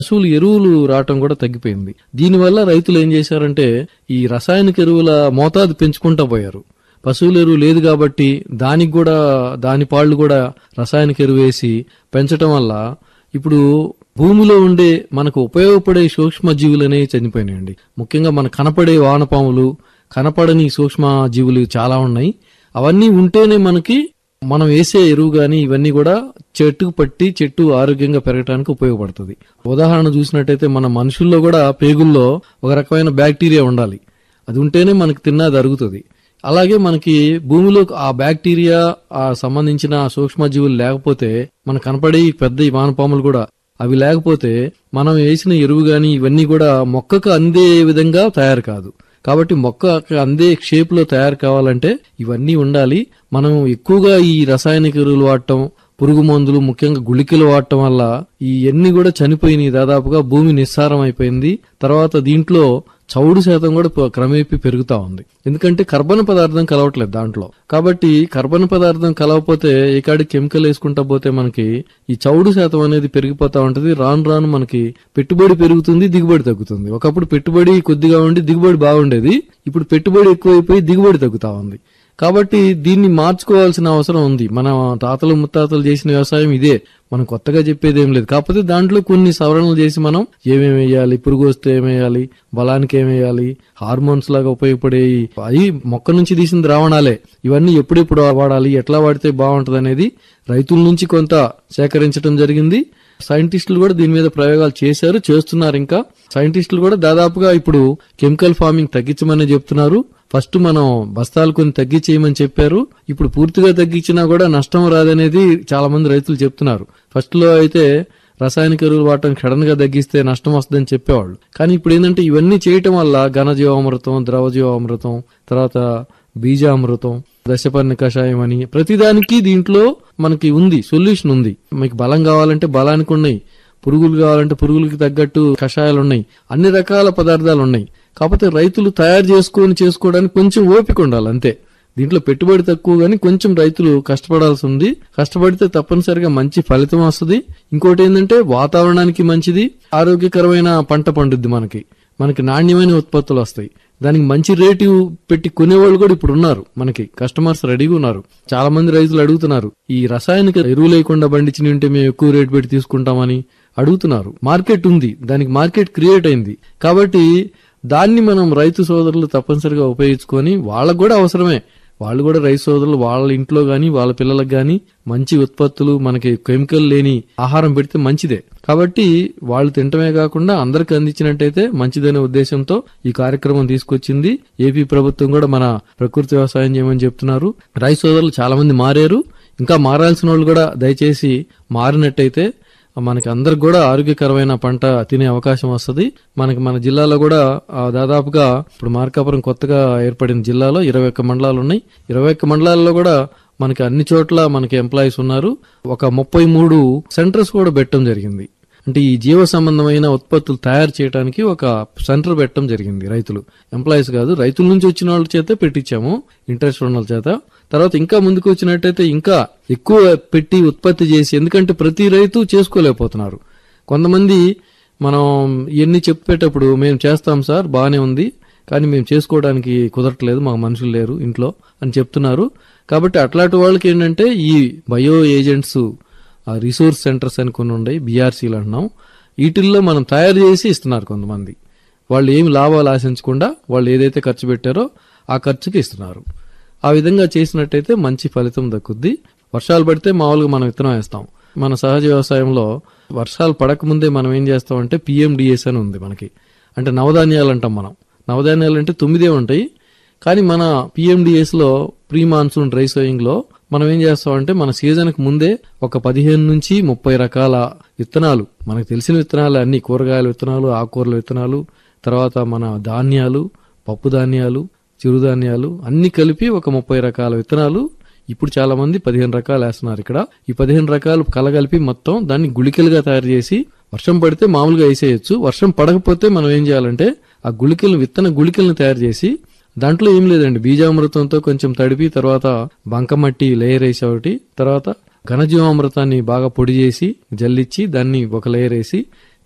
పశువులు ఎరువులు రావటం కూడా తగ్గిపోయింది దీనివల్ల రైతులు ఏం చేశారంటే ఈ రసాయనిక ఎరువుల మోతాదు పెంచుకుంటా పోయారు పశువుల ఎరువు లేదు కాబట్టి దానికి కూడా దాని పాళ్ళు కూడా రసాయనిక ఎరువు వేసి పెంచటం వల్ల ఇప్పుడు భూమిలో ఉండే మనకు ఉపయోగపడే సూక్ష్మ జీవులు అనేవి చనిపోయినాయండి ముఖ్యంగా మన కనపడే వానపాములు కనపడని సూక్ష్మ జీవులు చాలా ఉన్నాయి అవన్నీ ఉంటేనే మనకి మనం వేసే ఎరువు గాని ఇవన్నీ కూడా చెట్టుకు పట్టి చెట్టు ఆరోగ్యంగా పెరగడానికి ఉపయోగపడుతుంది ఉదాహరణ చూసినట్టయితే మన మనుషుల్లో కూడా పేగుల్లో ఒక రకమైన బ్యాక్టీరియా ఉండాలి అది ఉంటేనే మనకి తిన్నది అరుగుతుంది అలాగే మనకి భూమిలో ఆ బ్యాక్టీరియా ఆ సంబంధించిన సూక్ష్మజీవులు లేకపోతే మనకు కనపడే ఈ పెద్ద ఈ వానపాములు కూడా అవి లేకపోతే మనం వేసిన ఎరువు గాని ఇవన్నీ కూడా మొక్కకు అందే విధంగా తయారు కాదు కాబట్టి మొక్క అందే షేప్ లో తయారు కావాలంటే ఇవన్నీ ఉండాలి మనం ఎక్కువగా ఈ రసాయనిక ఎరువులు వాడటం పురుగు మందులు ముఖ్యంగా గుళికలు వాడటం వల్ల ఈ ఎన్ని కూడా చనిపోయినాయి దాదాపుగా భూమి నిస్సారం అయిపోయింది తర్వాత దీంట్లో చౌడు శాతం కూడా ప- క్రమేపీ పెరుగుతా ఉంది ఎందుకంటే కర్బన పదార్థం కలవట్లేదు దాంట్లో కాబట్టి కర్బన పదార్థం కలవకపోతే ఏకాడి కెమికల్ వేసుకుంటా పోతే మనకి ఈ చౌడు శాతం అనేది పెరిగిపోతా ఉంటది రాను రాను మనకి పెట్టుబడి పెరుగుతుంది దిగుబడి తగ్గుతుంది ఒకప్పుడు పెట్టుబడి కొద్దిగా ఉండి దిగుబడి బాగుండేది ఇప్పుడు పెట్టుబడి ఎక్కువైపోయి దిగుబడి తగ్గుతా ఉంది కాబట్టి దీన్ని మార్చుకోవాల్సిన అవసరం ఉంది మన తాతలు ముత్తాతలు చేసిన వ్యవసాయం ఇదే మనం కొత్తగా చెప్పేది ఏం లేదు కాకపోతే దాంట్లో కొన్ని సవరణలు చేసి మనం ఏమేమి వేయాలి పురుగు వస్తే ఏమేయాలి బలానికి ఏమేయాలి హార్మోన్స్ లాగా ఉపయోగపడే అవి మొక్క నుంచి తీసిన ద్రావణాలే ఇవన్నీ ఎప్పుడెప్పుడు వాడాలి ఎట్లా వాడితే బాగుంటది అనేది రైతుల నుంచి కొంత సేకరించడం జరిగింది సైంటిస్టులు కూడా దీని మీద ప్రయోగాలు చేశారు చేస్తున్నారు ఇంకా సైంటిస్టులు కూడా దాదాపుగా ఇప్పుడు కెమికల్ ఫార్మింగ్ తగ్గించమని చెప్తున్నారు ఫస్ట్ మనం బస్తాలు కొన్ని తగ్గించేయమని చెప్పారు ఇప్పుడు పూర్తిగా తగ్గించినా కూడా నష్టం రాదనేది చాలా మంది రైతులు చెప్తున్నారు ఫస్ట్ లో అయితే రసాయనిక ఎరువులు వాడటం సడన్ గా తగ్గిస్తే నష్టం వస్తుందని చెప్పేవాళ్ళు కానీ ఇప్పుడు ఏంటంటే ఇవన్నీ చేయటం వల్ల ఘనజీవామృతం ద్రవజీవామృతం తర్వాత బీజామృతం దశపర్ణ కషాయం అని ప్రతిదానికి దీంట్లో మనకి ఉంది సొల్యూషన్ ఉంది మీకు బలం కావాలంటే బలానికి ఉన్నాయి పురుగులు కావాలంటే పురుగులకి తగ్గట్టు కషాయాలు ఉన్నాయి అన్ని రకాల పదార్థాలు ఉన్నాయి కాకపోతే రైతులు తయారు చేసుకొని చేసుకోవడానికి కొంచెం ఓపిక ఉండాలి అంతే దీంట్లో పెట్టుబడి తక్కువ గానీ కొంచెం రైతులు కష్టపడాల్సి ఉంది కష్టపడితే తప్పనిసరిగా మంచి ఫలితం వస్తుంది ఇంకోటి ఏంటంటే వాతావరణానికి మంచిది ఆరోగ్యకరమైన పంట పండుద్ది మనకి మనకి నాణ్యమైన ఉత్పత్తులు వస్తాయి దానికి మంచి రేటు పెట్టి కొనేవాళ్ళు కూడా ఇప్పుడు ఉన్నారు మనకి కస్టమర్స్ రెడీగా ఉన్నారు చాలా మంది రైతులు అడుగుతున్నారు ఈ రసాయనిక ఎరువు లేకుండా పండించిన ఉంటే మేము ఎక్కువ రేటు పెట్టి తీసుకుంటామని అడుగుతున్నారు మార్కెట్ ఉంది దానికి మార్కెట్ క్రియేట్ అయింది కాబట్టి దాన్ని మనం రైతు సోదరులు తప్పనిసరిగా ఉపయోగించుకొని వాళ్ళకు కూడా అవసరమే వాళ్ళు కూడా రైతు సోదరులు వాళ్ళ ఇంట్లో గాని వాళ్ళ పిల్లలకు గాని మంచి ఉత్పత్తులు మనకి కెమికల్ లేని ఆహారం పెడితే మంచిదే కాబట్టి వాళ్ళు తినటమే కాకుండా అందరికి అందించినట్టయితే మంచిదనే ఉద్దేశంతో ఈ కార్యక్రమం తీసుకొచ్చింది ఏపీ ప్రభుత్వం కూడా మన ప్రకృతి వ్యవసాయం చేయమని చెప్తున్నారు రైతు సోదరులు చాలా మంది మారారు ఇంకా మారాల్సిన వాళ్ళు కూడా దయచేసి మారినట్టయితే మనకి అందరికి కూడా ఆరోగ్యకరమైన పంట తినే అవకాశం వస్తుంది మనకి మన జిల్లాలో కూడా ఆ, దాదాపుగా ఇప్పుడు మార్కాపురం కొత్తగా ఏర్పడిన జిల్లాలో ఇరవై ఒక్క మండలాలు ఉన్నాయి ఇరవై ఒక్క మండలాల్లో కూడా మనకి అన్ని చోట్ల మనకి ఎంప్లాయీస్ ఉన్నారు ఒక ముప్పై మూడు సెంటర్స్ కూడా పెట్టడం జరిగింది అంటే ఈ జీవ సంబంధమైన ఉత్పత్తులు తయారు చేయడానికి ఒక సెంటర్ పెట్టడం జరిగింది రైతులు ఎంప్లాయీస్ కాదు రైతుల నుంచి వచ్చిన వాళ్ళ చేత పెట్టించాము ఇంట్రెస్ట్ ఉన్న వాళ్ళ చేత తర్వాత ఇంకా ముందుకు వచ్చినట్టయితే ఇంకా ఎక్కువ పెట్టి ఉత్పత్తి చేసి ఎందుకంటే ప్రతి రైతు చేసుకోలేకపోతున్నారు కొంతమంది మనం ఇవన్నీ చెప్పేటప్పుడు మేము చేస్తాం సార్ బాగానే ఉంది కానీ మేము చేసుకోవడానికి కుదరట్లేదు మాకు మనుషులు లేరు ఇంట్లో అని చెప్తున్నారు కాబట్టి అట్లాంటి వాళ్ళకి ఏంటంటే ఈ బయో ఏజెంట్స్ ఆ రిసోర్స్ సెంటర్స్ అని కొన్ని ఉన్నాయి బీఆర్సీలు అంటున్నాం వీటిల్లో మనం తయారు చేసి ఇస్తున్నారు కొంతమంది వాళ్ళు ఏమి లాభాలు ఆశించకుండా వాళ్ళు ఏదైతే ఖర్చు పెట్టారో ఆ ఖర్చుకి ఇస్తున్నారు ఆ విధంగా చేసినట్టయితే మంచి ఫలితం దక్కుద్ది వర్షాలు పడితే మామూలుగా మనం విత్తనం వేస్తాం మన సహజ వ్యవసాయంలో వర్షాలు పడకముందే మనం ఏం చేస్తామంటే పిఎండిఎస్ అని ఉంది మనకి అంటే నవధాన్యాలు అంటాం మనం నవధాన్యాలు అంటే తొమ్మిదే ఉంటాయి కానీ మన పిఎండిఎస్ లో ప్రీ మాన్సూన్ డ్రై సోయింగ్ లో మనం ఏం చేస్తామంటే మన సీజన్ కు ముందే ఒక పదిహేను నుంచి ముప్పై రకాల విత్తనాలు మనకు తెలిసిన విత్తనాలు అన్ని కూరగాయల విత్తనాలు ఆకుకూరల విత్తనాలు తర్వాత మన ధాన్యాలు పప్పు ధాన్యాలు చిరుధాన్యాలు అన్ని కలిపి ఒక ముప్పై రకాల విత్తనాలు ఇప్పుడు చాలా మంది పదిహేను రకాలు వేస్తున్నారు ఇక్కడ ఈ పదిహేను రకాలు కలగలిపి మొత్తం దాన్ని గుళికలుగా తయారు చేసి వర్షం పడితే మామూలుగా వేసేయచ్చు వర్షం పడకపోతే మనం ఏం చేయాలంటే ఆ గుళికలను విత్తన గుళికలను తయారు చేసి దాంట్లో ఏం లేదండి బీజామృతంతో కొంచెం తడిపి తర్వాత బంకమట్టి లేయర్ వేసి ఒకటి తర్వాత ఘనజీవామృతాన్ని బాగా పొడి చేసి జల్లిచ్చి దాన్ని ఒక లేయర్ వేసి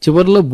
చివరిలో